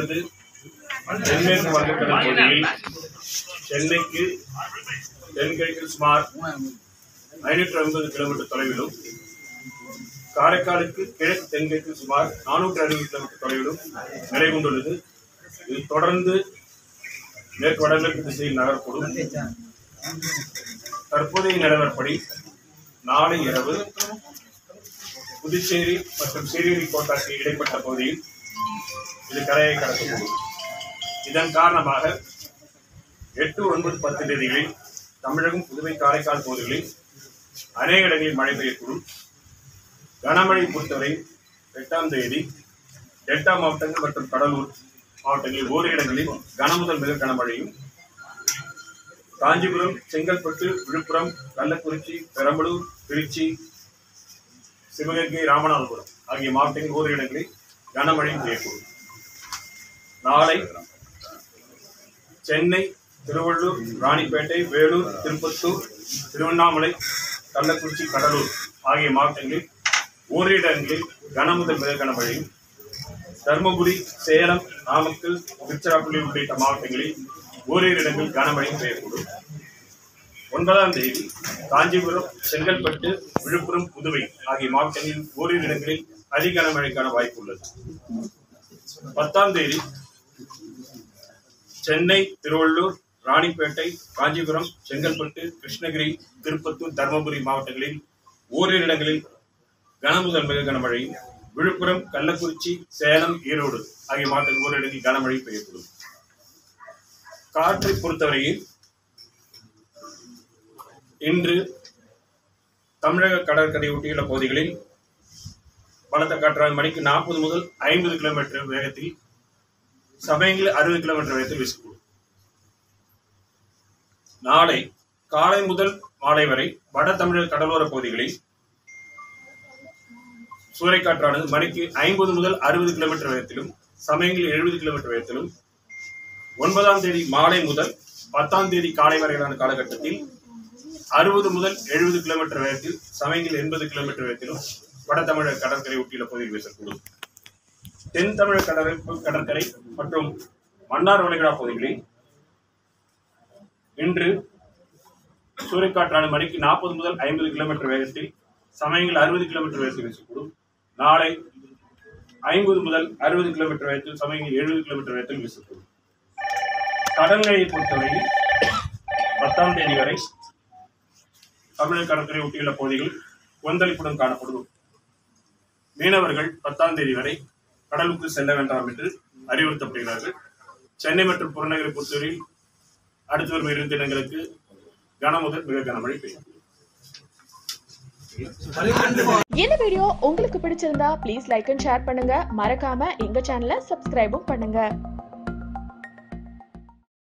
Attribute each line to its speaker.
Speaker 1: என்பது தென்மேற்கு வங்கக்கடல் பகுதியில் சென்னைக்கு தென்கிழக்கில் சுமார் ஐநூற்று ஐம்பது கிலோமீட்டர் தொலைவிலும் காரைக்காலுக்கு கிழக்கு தென்கிழக்கு சுமார் நானூற்று அறுபது கிலோமீட்டர் தொலைவிலும் நிலை கொண்டுள்ளது இது தொடர்ந்து மேற்கு வடகிழக்கு திசையில் நகரக்கூடும் தற்போதைய நிலவரப்படி நாளை இரவு புதுச்சேரி மற்றும் சீரீரி கோட்டாக்கு இடைப்பட்ட பகுதியில் இது கரையை கடக்கக்கூடும் இதன் காரணமாக எட்டு ஒன்பது பத்து தேதிகளில் தமிழகம் புதுவை காரைக்கால் பகுதிகளில் அநேக இடங்களில் மழை பெய்யக்கூடும் கனமழை பொறுத்தவரை எட்டாம் தேதி டெல்டா மாவட்டங்கள் மற்றும் கடலூர் மாவட்டங்களில் ஓரிரு இடங்களில் கனமுதல் மிக கனமழையும் காஞ்சிபுரம் செங்கல்பட்டு விழுப்புரம் கள்ளக்குறிச்சி பெரம்பலூர் திருச்சி சிவகங்கை ராமநாதபுரம் ஆகிய மாவட்டங்களில் ஓரிரு இடங்களில் கனமழை பெய்யக்கூடும் நாளை சென்னை திருவள்ளூர் ராணிப்பேட்டை வேலூர் திருப்பத்தூர் திருவண்ணாமலை கள்ளக்குறிச்சி கடலூர் ஆகிய மாவட்டங்களில் ஓரிரு இடங்களில் கனமுதல் மிக கனமழையும் தருமபுரி சேலம் நாமக்கல் திருச்சிராப்பள்ளி உள்ளிட்ட மாவட்டங்களில் ஓரிரு இடங்களில் கனமழை பெய்யக்கூடும் ஒன்பதாம் தேதி காஞ்சிபுரம் செங்கல்பட்டு விழுப்புரம் புதுவை ஆகிய மாவட்டங்களில் ஓரிரு இடங்களில் அதி கனமழைக்கான வாய்ப்பு உள்ளது பத்தாம் தேதி சென்னை திருவள்ளூர் ராணிப்பேட்டை காஞ்சிபுரம் செங்கல்பட்டு கிருஷ்ணகிரி திருப்பத்தூர் தருமபுரி மாவட்டங்களில் ஓரிரு இடங்களில் கனமுதல் மிக கனமழையும் விழுப்புரம் கள்ளக்குறிச்சி சேலம் ஈரோடு ஆகிய மாவட்டங்களில் ஓரிரு இடங்களில் கனமழை பெய்யக்கூடும் காற்றை பொறுத்தவரையில் இன்று தமிழக கடற்கரை ஒட்டியுள்ள பகுதிகளில் பலத்த காற்றாக மணிக்கு நாற்பது முதல் ஐம்பது கிலோமீட்டர் வேகத்தில் சமயங்களில் அறுபது கிலோமீட்டர் வேகத்தில் வீசக்கூடும் நாளை காலை முதல் மாலை வரை வட தமிழக கடலோர பகுதிகளில் சூறைக்காற்றானது மணிக்கு ஐம்பது முதல் அறுபது கிலோமீட்டர் வேகத்திலும் சமயங்களில் எழுபது கிலோமீட்டர் வேகத்திலும் ஒன்பதாம் தேதி மாலை முதல் பத்தாம் தேதி காலை வரையிலான காலகட்டத்தில் அறுபது முதல் எழுபது கிலோமீட்டர் வேகத்தில் சமயங்களில் எண்பது கிலோமீட்டர் வேகத்திலும் வட தமிழக கடற்கரை ஒட்டியுள்ள பகுதியில் வீசக்கூடும் தென் தமிழக கடற்கரை கடற்கரை மற்றும் மன்னார் வளைகுடா பகுதிகளில் இன்று சூறைக்காற்றான மணிக்கு நாற்பது முதல் ஐம்பது கிலோமீட்டர் வேகத்தில் சமயங்கள் அறுபது கிலோமீட்டர் வேகத்தில் வீசக்கூடும் நாளை ஐம்பது முதல் அறுபது கிலோமீட்டர் வேகத்தில் சமயங்கள் எழுபது கிலோமீட்டர் வேகத்தில் வீசக்கூடும் கடல்நிலையை பொறுத்தவரையில் பத்தாம் தேதி வரை தமிழக கடற்கரை ஒட்டியுள்ள பகுதிகள் கொந்தளிப்புடன் காணப்படும் மீனவர்கள் பத்தாம் தேதி வரை கடலுக்கு செல்ல வேண்டாம் என்று அறிவுறுத்தப்படுகிறார்கள் சென்னை மற்றும் புறநகரை பொறுத்தவரையில் அடுத்து வரும் இரு தினங்களுக்கு கனமுதல் மிக கனமழை பெய்யும்
Speaker 2: இந்த வீடியோ உங்களுக்கு பிடிச்சிருந்தா ப்ளீஸ் லைக் அண்ட் ஷேர் பண்ணுங்க மறக்காம எங்க சேனலை சப்ஸ்கிரைபும் பண்ணுங்க